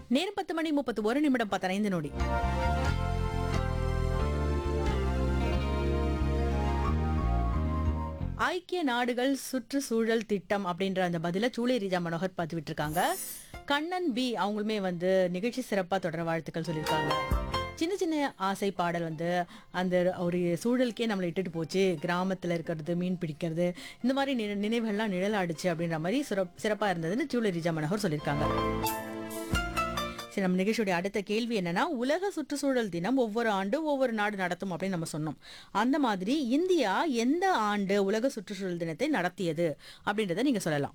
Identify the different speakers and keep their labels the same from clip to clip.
Speaker 1: நேரம் பத்து மணி முப்பத்து ஒரு நிமிடம் பதினைந்து நொடி ஐக்கிய நாடுகள் சுற்றுச்சூழல் திட்டம் அப்படின்ற அந்த பதில சூளை ரீஜா மனோகர் பார்த்து விட்டுருக்காங்க கண்ணன் பி அவங்களுமே வந்து நிகழ்ச்சி சிறப்பாக தொடர வாழ்த்துக்கள் சொல்லியிருக்காங்க சின்ன சின்ன ஆசை பாடல் வந்து அந்த ஒரு சூழலுக்கே நம்மளை இட்டுட்டு போச்சு கிராமத்தில் இருக்கிறது மீன் பிடிக்கிறது இந்த மாதிரி நினை- நினைவுகள்லாம் நிழலாடுச்சு அப்படின்ற மாதிரி சிறப் சிறப்பாக இருந்ததுன்னு சூளை ரீஜா மனோகர் சொல்லியிருக்காங்க சரி நம்ம நிகழ்ச்சியுடைய அடுத்த கேள்வி என்னன்னா உலக சுற்றுச்சூழல் தினம் ஒவ்வொரு ஆண்டு ஒவ்வொரு நாடு நடத்தும் அப்படின்னு நம்ம சொன்னோம் அந்த மாதிரி இந்தியா எந்த ஆண்டு உலக சுற்றுச்சூழல் தினத்தை நடத்தியது அப்படின்றத நீங்க சொல்லலாம்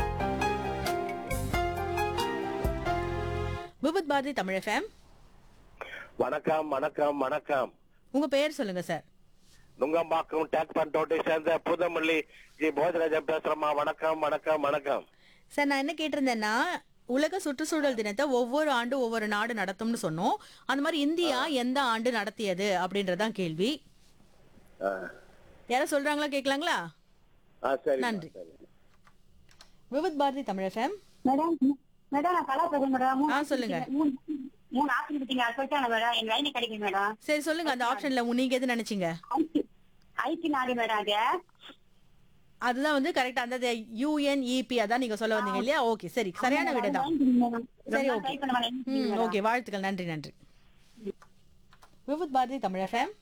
Speaker 1: விபத் பாரதி தமிழ் எஃப்எம்
Speaker 2: வணக்கம் வணக்கம் வணக்கம்
Speaker 1: உங்க பெயர் சொல்லுங்க சார்
Speaker 2: நுங்கம்பாக்கம் டேக் பண்டோட்டை சேர்ந்த புதமல்லி ஜி போஜராஜன் பேசுறமா வணக்கம் வணக்கம் வணக்கம்
Speaker 1: சார் நான் என்ன கேட்டிருந்தேன்னா உலக சுற்றுச்சூழல் தினத்தை ஒவ்வொரு ஆண்டு ஒவ்வொரு நாடு நடத்தும்னு சொன்னோம் அந்த மாதிரி இந்தியா எந்த ஆண்டு நடத்தியது அப்படின்றதான் கேள்வி
Speaker 2: ஆ.
Speaker 1: யாரும் சொல்றாங்களா கேட்கலாங்களா
Speaker 2: ஆ சரி
Speaker 1: நன்றி. Vividh Bharati Tamil FM
Speaker 3: madam madam நான் கலா பேசுறேன் மேடம் மூணு
Speaker 1: ஆ,
Speaker 3: option
Speaker 1: சொல்லுங்க.
Speaker 3: கொடுத்தீங்க. மூணு மூணு ஆப்ஷன் கொடுத்தீங்க அது சொல்லிட்டாங்க மேடம் என் லைனே கிடைக்கும் மேடம்
Speaker 1: சரி சொல்லுங்க அந்த ஆப்ஷன்ல நீங்க எது நினைச்சீங்க
Speaker 3: ஐடி ஐடி நாடு மேடம் அது
Speaker 1: அதுதான் வந்து கரெக்ட் அந்த யூஎன்இபி அதான் நீங்க சொல்ல வந்தீங்க இல்லையா ஓகே சரி சரியான விடை தான் சரி, okay. ம் ஓகே வாழ்த்துக்கள் நன்றி நன்றி விபத் பாரதி தமிழ் எஃப்எம்